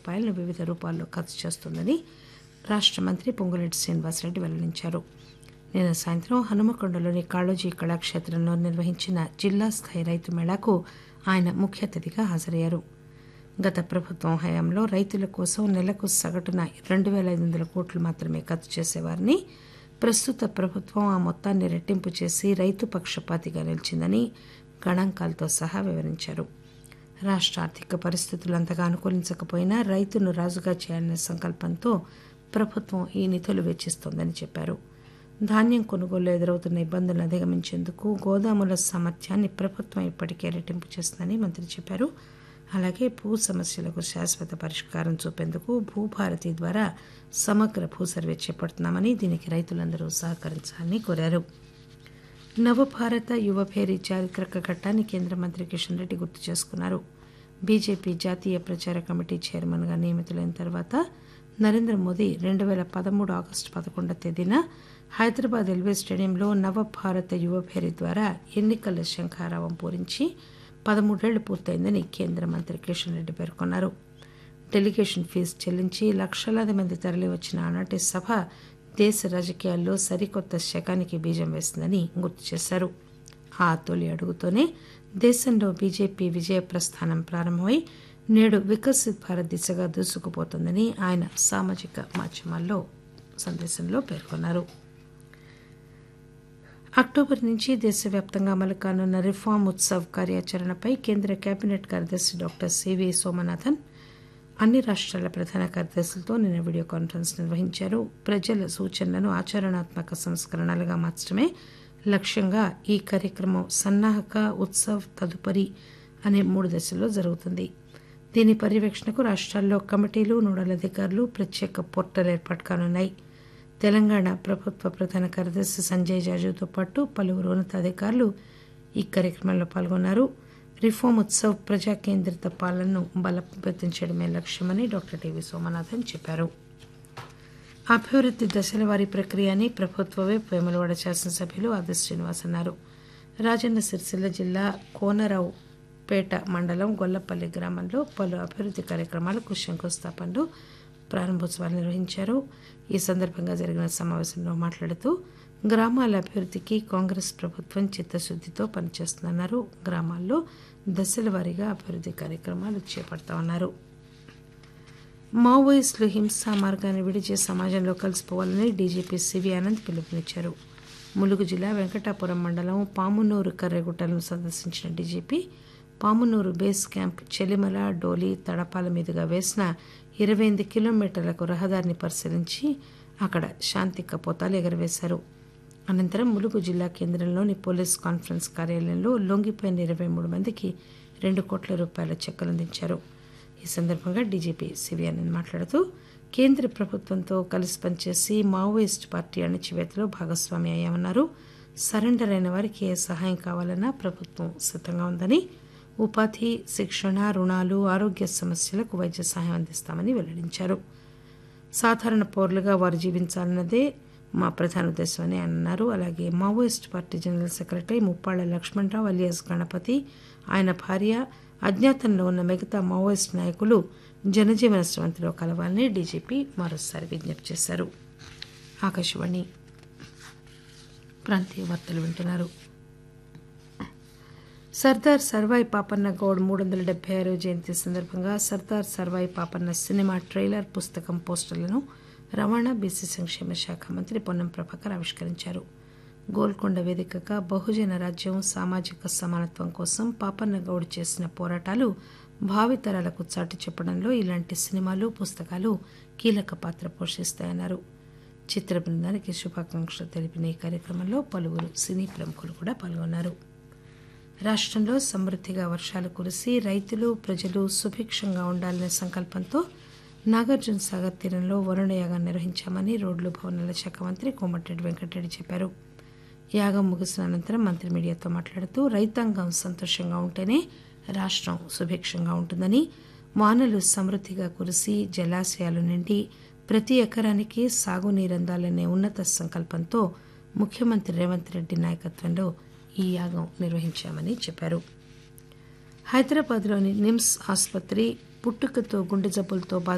రూపాయలను వివిధ రూపాల్లో ఖర్చు చేస్తోందని రాష్ట మంత్రి పొంగులేటి శ్రీనివాసరెడ్డి వెల్లడించారు నిన్న సాయంత్రం హనుమకొండలోని కాళోజీ కళాక్షేత్రంలో నిర్వహించిన జిల్లా స్థాయి రైతు మేళాకు ఆయన ముఖ్య అతిథిగా హాజరయ్యారు గత ప్రభుత్వం హయాంలో రైతుల కోసం నెలకు సగటున రెండు పేల ఐదు వందల కోట్లు మాత్రమే ఖర్చు చేసేవారని ప్రస్తుత ప్రభుత్వం ఆ మొత్తాన్ని రెట్టింపు చేసి రైతు పక్షపాతిగా నిలిచిందని గణాంకాలతో సహా వివరించారు రాష్ట ఆర్థిక పరిస్థితులు అంతగా అనుకూలించకపోయినా రైతును రాజుగా చేయాలనే సంకల్పంతో ప్రభుత్వం ఈ నిధులు వెచ్చిస్తోందని చెప్పారు ధాన్యం కొనుగోలు ఎదురవుతున్న ఇబ్బందులను అధిగమించేందుకు గోదాముల సామర్థ్యాన్ని ప్రభుత్వం ఇప్పటికే రెట్టింపు చేస్తుందని మంత్రి చెప్పారు అలాగే భూ సమస్యలకు శాశ్వత పరిష్కారం చూపేందుకు భూభారతి ద్వారా సమగ్ర భూ సర్వే చేపడుతున్నామని దీనికి రైతులందరూ సహకరించాలని కోరారు నవభారత యువభేరి చారిత్రక ఘట్టాన్ని కేంద్ర మంత్రి కిషన్ రెడ్డి గుర్తు చేసుకున్నారు బీజేపీ జాతీయ ప్రచార కమిటీ చైర్మన్గా నియమితులైన తర్వాత నరేంద్ర మోదీ రెండు పేల పదమూడు ఆగస్టు పదకొండవ తేదీన హైదరాబాద్ రైల్వే స్టేడియంలో నవభారత యువభేరి ద్వారా ఎన్నికల శంఖారావం పూరించి పదమూడేళ్లు పూర్తయిందని కేంద్ర మంత్రి కిషన్ రెడ్డి పేర్కొన్నారు డెలిగేషన్ ఫీజు చెల్లించి లక్షలాది మంది తరలివచ్చిన ఆనాటి సభ దేశ రాజకీయాల్లో సరికొత్త శకానికి బీజం వేసిందని గుర్తు చేశారు ఆ తొలి అడుగుతోనే దేశంలో బీజేపీ విజయ ప్రస్థానం ప్రారంభమై నేడు వికసిత్ భారత్ దిశగా దూసుకుపోతోందని ఆయన సామాజిక మాధ్యమాల్లో సందేశంలో పేర్కొన్నారు అక్టోబర్ నుంచి దేశవ్యాప్తంగా అమలు కానున్న రిఫార్మ్ ఉత్సవ్ కార్యాచరణపై కేంద్ర కేబినెట్ కార్యదర్శి డాక్టర్ సివి సోమనాథన్ అన్ని రాష్ట్రాల ప్రధాన కార్యదర్శులతో నిన్న వీడియో కాన్ఫరెన్స్ నిర్వహించారు ప్రజల సూచనలను ఆచరణాత్మక సంస్కరణలుగా మార్చడమే లక్ష్యంగా ఈ కార్యక్రమం సన్నాహక ఉత్సవ్ తదుపరి అనే మూడు దశల్లో జరుగుతుంది దీని పర్యవేక్షణకు రాష్ట్రాల్లో కమిటీలు నోడల్ అధికారులు ప్రత్యేక పోర్టల్ ఏర్పాటు కానున్నాయి తెలంగాణ ప్రభుత్వ ప్రధాన కార్యదర్శి సంజయ్ జాజుతో పాటు పలువురు ఉన్నతాధికారులు ఈ కార్యక్రమంలో పాల్గొన్నారు రిఫార్మ్ ఉత్సవ్ ప్రజా కేంద్రిత పాలనను బలోపేతం చేయడమే లక్ష్యమని డాక్టర్ టివి సోమనాథన్ చెప్పారు అభివృద్ది దశల వారి ప్రక్రియ అని ప్రభుత్వ వైపు వేములవాడ శాసనసభ్యులు ఆది శ్రీనివాస్ అన్నారు రాజన్న సిరిసిల్ల జిల్లా కోనరావు పేట మండలం గొల్లపల్లి గ్రామంలో పలు అభివృద్ది కార్యక్రమాలకు శంకుస్థాపనలు ప్రారంభోత్సవాలు నిర్వహించారు ఈ సందర్భంగా జరిగిన సమావేశంలో మాట్లాడుతూ గ్రామాల అభివృద్ధికి కాంగ్రెస్ ప్రభుత్వం చిత్తశుద్దితో పనిచేస్తుందన్నారు గ్రామాల్లో దశల వారీగా అభివృద్ది కార్యక్రమాలు చేపడతామన్నారు మావోయిస్టులు హింసా మార్గాన్ని విడిచి సమాజంలో కలిసిపోవాలని డీజీపీ సివి ఆనంద్ పిలుపునిచ్చారు ములుగు జిల్లా వెంకటాపురం మండలం పామునూరు కర్రెగుట్టలను సందర్శించిన డీజీపీ పామునూరు బేస్ క్యాంప్ చెలిమల డోలి తడపాల మీదుగా వేసిన ఇరవై ఎనిమిది కిలోమీటర్లకు రహదారిని పరిశీలించి అక్కడ శాంతి కపోతాలు ఎగరవేశారు అనంతరం ములుగు జిల్లా కేంద్రంలోని పోలీస్ కాన్ఫరెన్స్ కార్యాలయంలో లొంగిపోయిన ఇరవై మూడు మందికి రెండు కోట్ల రూపాయల చెక్కులు అందించారు ఈ సందర్భంగా డీజీపీ సివిఆనంద్ మాట్లాడుతూ కేంద్ర ప్రభుత్వంతో కలిసి పనిచేసి మావోయిస్ట్ పార్టీ అణచివేతలో భాగస్వామి అయ్యామన్నారు సరెండర్ అయిన వారికి ఏ సహాయం కావాలన్నా ప్రభుత్వం సిద్ధంగా ఉందని ఉపాధి శిక్షణ రుణాలు ఆరోగ్య సమస్యలకు వైద్య సహాయం అందిస్తామని వెల్లడించారు సాధారణ పౌరులుగా వారు జీవించాలన్నదే మా ప్రధాన ఉద్దేశమని ఆయన అన్నారు అలాగే Maoist party general secretary Muppalla Lakshmanarao alias Ganapathi ఆయన భార్య అజ్ఞాతంలో ఉన్న మిగతా మావోయిస్ట్ నాయకులు జనజీవన స్రవంతిలో కలవాలని డీజీపీ మరోసారి విజ్ఞప్తి చేశారు ఆకాశవాణి ప్రాంతీయ వార్తలు వింటున్నారు సర్దార్ సర్వాయి పాపన్న గౌడ్ మూడు వందల డెబ్బై ఆరో జయంతి సందర్భంగా సర్దార్ సర్వాయి పాపన్న సినిమా ట్రైలర్ పుస్తకం పోస్టర్లను రవాణా బీసీ సంక్షేమ శాఖ మంత్రి పొన్నం ప్రభాకర్ ఆవిష్కరించారు గోల్కొండ వేదికగా బహుజన రాజ్యం సామాజిక సమానత్వం కోసం పాపన్న గౌడ్ చేసిన పోరాటాలు భావితరాలకు చాటి చెప్పడంలో ఇలాంటి సినిమాలు పుస్తకాలు కీలక పాత్ర పోషిస్తాయన్నారు చిత్ర బృందానికి శుభాకాంక్షలు తెలిపిన ఈ కార్యక్రమంలో పలువురు సినీ ప్రముఖులు కూడా పాల్గొన్నారు రాష్ట్రంలో సమృద్ధిగా వర్షాలు కురిసి రైతులు ప్రజలు సుభిక్షంగా ఉండాలనే సంకల్పంతో నాగార్జున సాగర్ తీరంలో వరుణ యాగం నిర్వహించామని రోడ్లు భవనాల శాఖ మంత్రి కోమటిరెడ్డి వెంకటరెడ్డి చెప్పారు యాగం ముగిసిన అనంతరం మంత్రి మీడియాతో మాట్లాడుతూ రైతాంగం సంతోషంగా ఉంటేనే రాష్ట్రం సుభిక్షంగా ఉంటుందని వానలు సమృద్ధిగా కురిసి జలాశయాలు నిండి ప్రతి ఎకరానికి సాగునీరు అందాలనే ఉన్నత సంకల్పంతో ముఖ్యమంత్రి రేవంత్ రెడ్డి నాయకత్వంలో ఈ యాగం నిర్వహించామని చెప్పారు హైదరాబాద్లోని నిమ్స్ ఆసుపత్రి పుట్టుకతో గుండె జబ్బులతో